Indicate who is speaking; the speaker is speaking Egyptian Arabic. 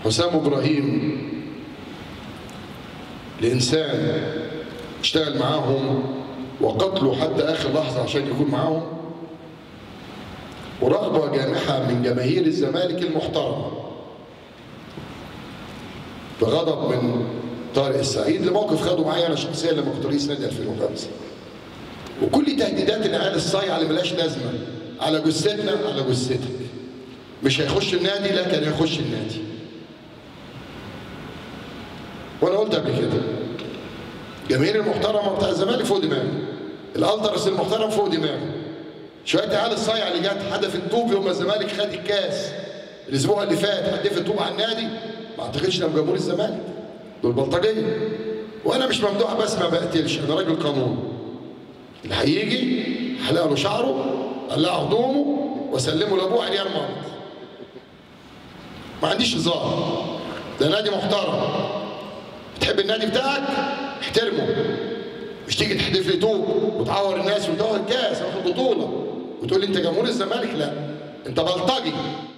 Speaker 1: حسام ابراهيم لانسان اشتغل معاهم وقتلوا حتى اخر لحظه عشان يكون معاهم ورغبه جامحه من جماهير الزمالك المحترمه بغضب من طارق السعيد لموقف خده معايا انا شخصيا لما كنت رئيس نادي 2005 وكل تهديدات العيال الصايعه اللي ملهاش لازمه على جثتنا على جثتك مش هيخش النادي لكن هيخش النادي وانا قلت قبل كده جماهير المحترمه بتاع الزمالك فوق دماغي الالترس المحترم فوق دماغي شويه عيال الصايع اللي جت حدف الطوب يوم ما الزمالك خد الكاس الاسبوع اللي فات حدف الطوب على النادي ما اعتقدش انهم جمهور الزمالك دول بلطجيه وانا مش ممدوح بس ما بقتلش انا راجل قانون اللي هيجي هحلق له شعره قلع هدومه واسلمه لابوه عريان مرض ما عنديش هزار ده نادي محترم تحب النادي بتاعك احترمه مش تيجي تحدف لي طوب وتعور الناس وتدور الكاس واخد بطوله وتقول لي انت جمهور الزمالك لا انت بلطجي